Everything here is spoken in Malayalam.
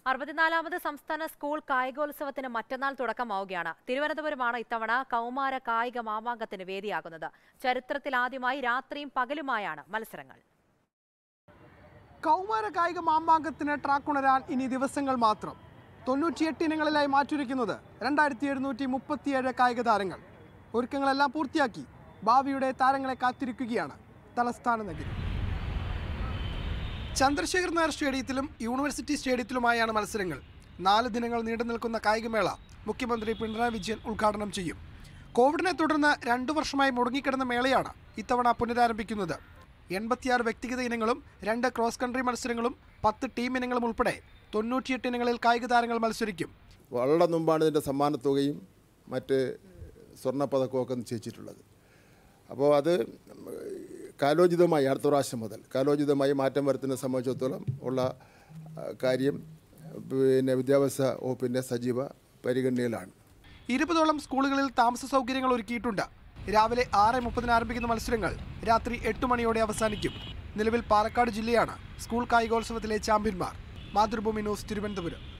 അറുപത്തിനാലാമത് സംസ്ഥാന സ്കൂൾ കായികോത്സവത്തിന് മറ്റന്നാൾ തുടക്കമാവുകയാണ് തിരുവനന്തപുരമാണ് ഇത്തവണ കൗമാര കായിക മാമാങ്കത്തിന് വേദിയാകുന്നത് ചരിത്രത്തിലാദ്യമായി രാത്രിയും പകലുമായാണ് മത്സരങ്ങൾ കൗമാര കായിക മാമാങ്കത്തിന് ട്രാക്കുണരാൻ ഇനി ദിവസങ്ങൾ മാത്രം തൊണ്ണൂറ്റിയെട്ട് ഇനങ്ങളിലായി മാറ്റുരയ്ക്കുന്നത് രണ്ടായിരത്തി എഴുന്നൂറ്റി മുപ്പത്തിയേഴ് കായിക താരങ്ങൾ ഒരുക്കങ്ങളെല്ലാം പൂർത്തിയാക്കി ഭാവിയുടെ താരങ്ങളെ കാത്തിരിക്കുകയാണ് തലസ്ഥാന നഗരി ചന്ദ്രശേഖർ നായർ സ്റ്റേഡിയത്തിലും യൂണിവേഴ്സിറ്റി സ്റ്റേഡിയത്തിലുമായാണ് മത്സരങ്ങൾ നാല് ദിനങ്ങൾ നീണ്ടു നിൽക്കുന്ന കായികമേള മുഖ്യമന്ത്രി പിണറായി വിജയൻ ഉദ്ഘാടനം ചെയ്യും കോവിഡിനെ തുടർന്ന് രണ്ടു വർഷമായി മുടങ്ങിക്കിടന്ന മേളയാണ് ഇത്തവണ പുനരാരംഭിക്കുന്നത് എൺപത്തിയാറ് വ്യക്തിഗത ഇനങ്ങളും രണ്ട് ക്രോസ് കൺട്രി മത്സരങ്ങളും പത്ത് ടീം ഇനങ്ങളും ഉൾപ്പെടെ തൊണ്ണൂറ്റിയെട്ട് ഇനങ്ങളിൽ കായിക താരങ്ങൾ മത്സരിക്കും വളരെ മുമ്പാണ് ഇതിൻ്റെ സമ്മാനത്തുകയും മറ്റ് സ്വർണ്ണപ്പതക്കമൊക്കെ നിശ്ചയിച്ചിട്ടുള്ളത് അപ്പോൾ അത് കാലോചിതമായി അടുത്ത പ്രാവശ്യം മുതൽ കാലോചിതമായി മാറ്റം വരുത്തുന്ന സംബന്ധിച്ചിടത്തോളം ഉള്ള ആ, കാര്യം പിന്നെ വിദ്യാഭ്യാസ വകുപ്പിൻ്റെ സജീവ പരിഗണനയിലാണ് ഇരുപതോളം സ്കൂളുകളിൽ താമസ സൗകര്യങ്ങൾ ഒരുക്കിയിട്ടുണ്ട് രാവിലെ ആറ് മുപ്പതിന് ആരംഭിക്കുന്ന മത്സരങ്ങൾ രാത്രി എട്ട് മണിയോടെ അവസാനിക്കും നിലവിൽ പാലക്കാട് ജില്ലയാണ് സ്കൂൾ കായികോത്സവത്തിലെ ചാമ്പ്യന്മാർ മാതൃഭൂമി ന്യൂസ് തിരുവനന്തപുരം